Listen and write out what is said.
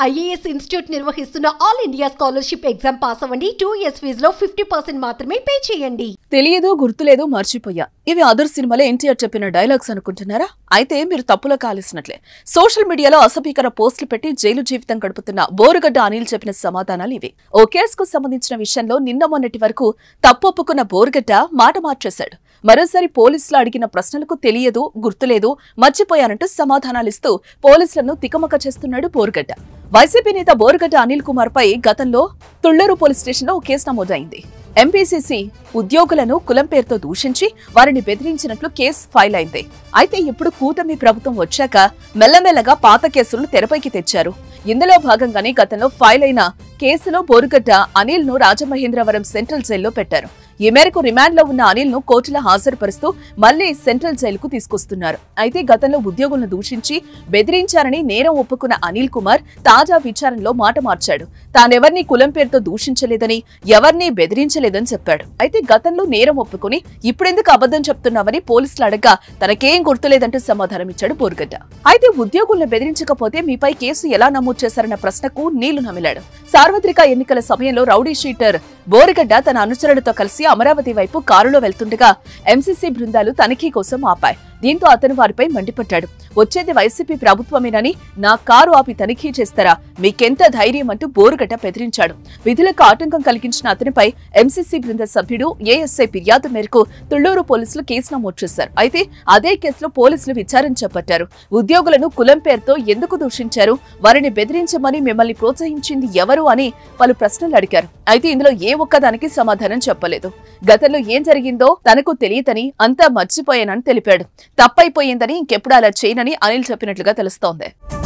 IAS institute నిర్వహిస్తున్న all India scholarship exam pass అవ్వండి two years ఫీజులో ఫిఫ్టీ పర్సెంట్ మాత్రమే పే చేయండి తెలియదు గుర్తులేదు మర్చిపోయా ఇవి అదర్ సినిమాలో ఎన్టీఆర్ చెప్పిన డైలాగ్స్ అనుకుంటున్నారా అయితే మీరు తప్పులో కాలిసినట్లే సోషల్ మీడియాలో అసభ్యకర పోస్టులు పెట్టి జైలు జీవితం గడుపుతున్న బోరుగడ్డ అనిల్ చెప్పిన సమాధానాలు ఇవి ఓ కేసుకు సంబంధించిన విషయంలో నిన్న మొన్నటి వరకు తప్పు ఒప్పుకున్న బోరుగడ్డ మాట మార్చేశాడు మరోసారి పోలీసులు అడిగిన ప్రశ్నలకు తెలియదు గుర్తులేదు మర్చిపోయానంటూ సమాధానాలిస్తూ పోలీసులను తికమక చేస్తున్నాడు బోరుగడ్డ వైసీపీ నేత బోరుగడ్డ అనిల్ కుమార్ పై గతంలో తుళ్లూరు పోలీస్ స్టేషన్లో ఓ కేసు నమోదైంది ఎంపీసీసీ ఉద్యోగులను కులం పేరుతో దూషించి వారిని బెదిరించినట్లు కేసు ఫైల్ అయింది అయితే ఇప్పుడు కూటమి ప్రభుత్వం వచ్చాక మెల్లమెల్లగా పాత కేసులను తెరపైకి తెచ్చారు ఇందులో భాగంగానే గతంలో ఫైల్ అయిన కేసులో బోరుగడ్డ అనిల్ ను రాజమహేంద్రవరం సెంట్రల్ జైల్లో పెట్టారు ఈ మేరకు రిమాండ్ లో ఉన్న అనిల్ ను కోర్టులో హాజరుపరుస్తూ మళ్లీ సెంట్రల్ జైలుకు తీసుకొస్తున్నారు అయితే గతంలో ఉద్యోగులను దూషించి బెదిరించారని నేరం ఒప్పుకున్న అనిల్ కుమార్ తాజా విచారణలో మాట మార్చాడు తానెవర్నీ కులం పేరుతో దూషించలేదని ఎవరినీ బెదిరించలేదని చెప్పాడు అయితే గతంలో నేరం ఒప్పుకుని ఇప్పుడెందుకు అబద్ధం చెప్తున్నావని పోలీసులు అడగ్గా తనకేం గుర్తులేదంటూ సమాధానం ఇచ్చాడు బోరుగడ్డ అయితే ఉద్యోగులను బెదిరించకపోతే మీపై కేసు ఎలా నమోదు చేశారన్న ప్రశ్నకు నీళ్లు నమిలాడు సార్వత్రిక ఎన్నికల సమయంలో రౌడీ షీటర్ బోరుగడ్డ తన అనుచరులతో కలిసి అమరావతి వైపు కారులో వెళ్తుండగా ఎంసీసీ బృందాలు తనిఖీ కోసం ఆపాయి దీంతో అతను వారిపై మండిపడ్డాడు వచ్చేది వైసీపీ ప్రభుత్వమేనని నా కారు ఆపి తనిఖీ చేస్తారా మీకెంత ధైర్యం అంటూ బోరుగడ్డ బెదిరించాడు విధులకు ఆటంకం కలిగించిన అతనిపై ఎంసీసీ బృంద సభ్యుడు ఏఎస్ఐ ఫిర్యాదు మేరకు తుళ్లూరు పోలీసులు కేసు నమోదు చేశారు అయితే అదే కేసులో పోలీసులు విచారణ చేపట్టారు ఉద్యోగులను కులం పేరుతో ఎందుకు దూషించారు వారిని బెదిరించమని మిమ్మల్ని ప్రోత్సహించింది ఎవరు అని పలు ప్రశ్నలు అడిగారు అయితే ఇందులో ఏ ఒక్కదానికి సమాధానం చెప్పలేదు గతంలో ఏం జరిగిందో తనకు తెలియదని అంతా మర్చిపోయానని తెలిపాడు తప్పైపోయిందని ఇంకెప్పుడు అలా చేయనని అనిల్ చెప్పినట్లుగా తెలుస్తోంది